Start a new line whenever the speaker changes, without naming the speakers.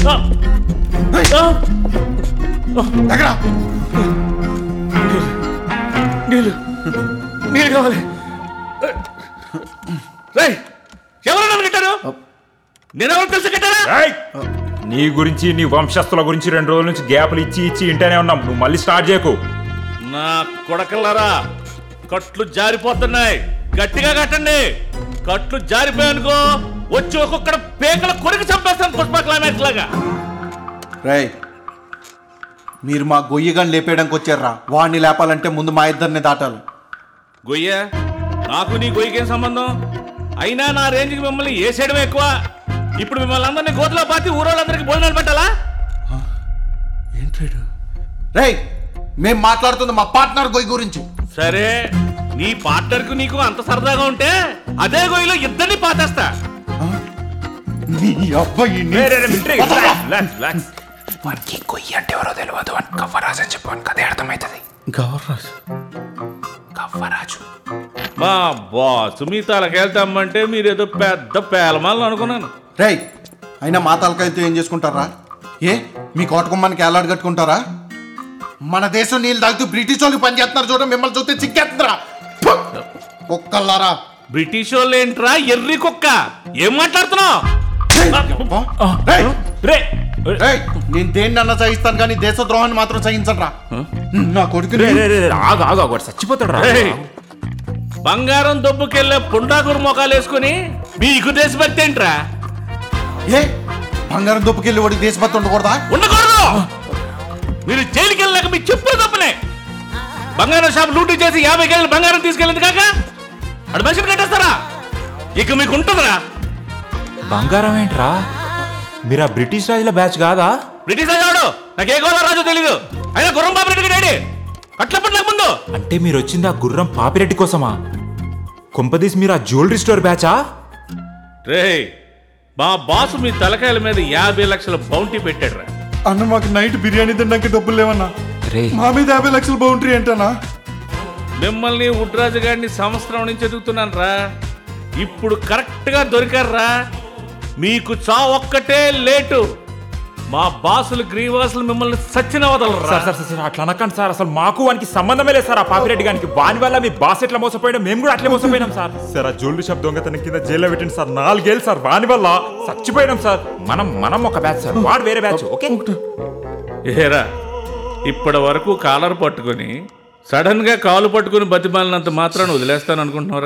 ఎక్కడ
నీళ్ళు నీళ్ళు కావాలి రేయ్ ఎవరు నన్ను కట్టారు నేనెవరు తెలిసి కట్టారా
ఏయ్! నీ గురించి నీ వంశస్థుల గురించి రెండు రోజుల నుంచి గ్యాప్లు ఇచ్చి ఇచ్చి ఇంటనే ఉన్నాం నువ్వు మళ్ళీ స్టార్ట్ చేయకు
నా కొడకల్లారా కట్లు జారిపోతున్నాయి గట్టిగా కట్టండి కట్లు జారిపోయానుకో వచ్చి ఒక్కొక్కడ పేకల కొరికి చంపేస్తాను పుష్ప క్లైమాక్స్ లాగా
రేయ్ మీరు మా గొయ్యగాని లేపేయడానికి వచ్చారా వాడిని లేపాలంటే ముందు మా ఇద్దరిని దాటాలి
గొయ్య నాకు నీ గొయ్యకేం సంబంధం అయినా నా రేంజ్కి మిమ్మల్ని వేసేయడం ఎక్కువ ఇప్పుడు మిమ్మల్ని అందరినీ గోతులో పాతి ఊరోళ్ళందరికీ భోజనాలు పెట్టాలా
ఏంట్రాడు రేయ్ మేం మాట్లాడుతుంది మా పార్ట్నర్ గొయ్యి గురించి
సరే నీ పార్ట్నర్కు నీకు అంత సరదాగా ఉంటే అదే గొయ్యిలో ఇద్దరిని పాతేస్తా
నీ అబ్బాయి
రే, రే, రే, మిలిటరీ, రిలాక్స్, రిలాక్స్, రిలాక్స్.
వానికి కొయ్యి అంటే ఎవరో తెలియదు అని కవ్వరాజు అని చెప్పాను కదే అర్థమవుతుంది
గవర్రాజు
కవ్వరాజు
మా బాసు మీ తలకెళ్తామంటే మీరేదో పెద్ద పేలమాలను అనుకున్నాను
రేయ్ అయినా మా తలకాయలతో ఏం చేసుకుంటారా ఏ మీ కోటకుమ్మానికి ఏలాడు కట్టుకుంటారా మన దేశం నీళ్ళు తాగుతూ బ్రిటిష్ వాళ్ళకి పని చేస్తున్నారు చూడ మిమ్మల్ని చూస్తే చిక్కేస్తుందిరా ఫు! కుక్కల్లారా
బ్రిటిష్ వాళ్ళు ఏంట్రా ఎర్రి కుక్క ఏం మాట్లాడుతున్నావు
రేయ్, అబ్బా. రేయ్,
రే
రేయ్, నేను దేన్ని అన్న సహిస్తాను కానీ దేశద్రోహాన్ని మాత్రం సహించరా నా కొడుకు
రే, రే, రే, రే, ఆగు ఆగు ఆగు, వాడు చచ్చిపోతాడు రా
ఏయ్, బంగారం దొబ్బుకెళ్ళే పుండాకురు మొఖాలు వేసుకుని మీకు దేశభక్తి ఏంట్రా
ఏ బంగారం దుప్పకెళ్ళి వాడికి దేశభక్తి ఉండకూడదా
ఉండకూడదు మీరు జైలుకి వెళ్ళాక మీ చెప్పులు తప్పనే బంగారం షాప్ లూటీ చేసి యాభై కేళ్ళ బంగారం తీసుకెళ్ళింది కాక అటు మనిషిని కట్టేస్తారా ఇక మీకు ఉంటుందిరా
బంగారం ఏంట్రా మీరు ఆ బ్రిటిష్ రాజుల బ్యాచ్ కాదా
బ్రిటిష్ రాజాడు నాకు ఏ గోదా రాజు తెలీదు అయినా గుర్రం బాబు డాడీ అట్ల పట్లకు ముందు
అంటే మీరు వచ్చింది ఆ గుర్రం పాపిరెడ్డి కోసమా కొంపదీసి మీరు ఆ జ్యువెలరీ స్టోర్ బ్యాచా
రే మా బాసు మీ తలకాయల మీద యాభై లక్షల బౌంటీ పెట్టాడు రా
అన్న మాకు నైట్ బిర్యానీ తినడానికి డబ్బులు లేవన్నా
రే
మా మీద యాభై లక్షల బౌండరీ ఏంటన్నా
మిమ్మల్ని ఉడ్రాజు గారిని సంవత్సరం నుంచి ఎదుగుతున్నాను రా ఇప్పుడు కరెక్ట్గా దొరికారా మీకు చా ఒక్కటే లేటు మా బాసులు గ్రీవాసులు మిమ్మల్ని సచ్చిన వదలరా
సార్ సార్ సార్, సార్ అట్లా అనకండి సార్ అసలు మాకు వానికి సంబంధమే లేదు సార్ ఆ పాపిరెడ్డి గారికి వాని వల్ల మీ బాస్ ఎట్లా మోసపోయాడు మేము కూడా అట్లే మోసపోయినాం సార్ సార్ ఆ జ్యువెలరీ షాప్ దొంగతనం కింద జైల్లో పెట్టింది సార్ నాలుగేళ్ళు సార్ వాని వల్ల చచ్చిపోయినాం సార్ మనం మనం ఒక బ్యాచ్ సార్ వాడు వేరే బ్యాచ్ ఓకే
ఏరా ఇప్పటి వరకు కాలర్ పట్టుకొని సడన్ గా కాలు పట్టుకుని బతిమాలినంత మాత్రాన్ని వదిలేస్తాను అనుకుంటున్నారా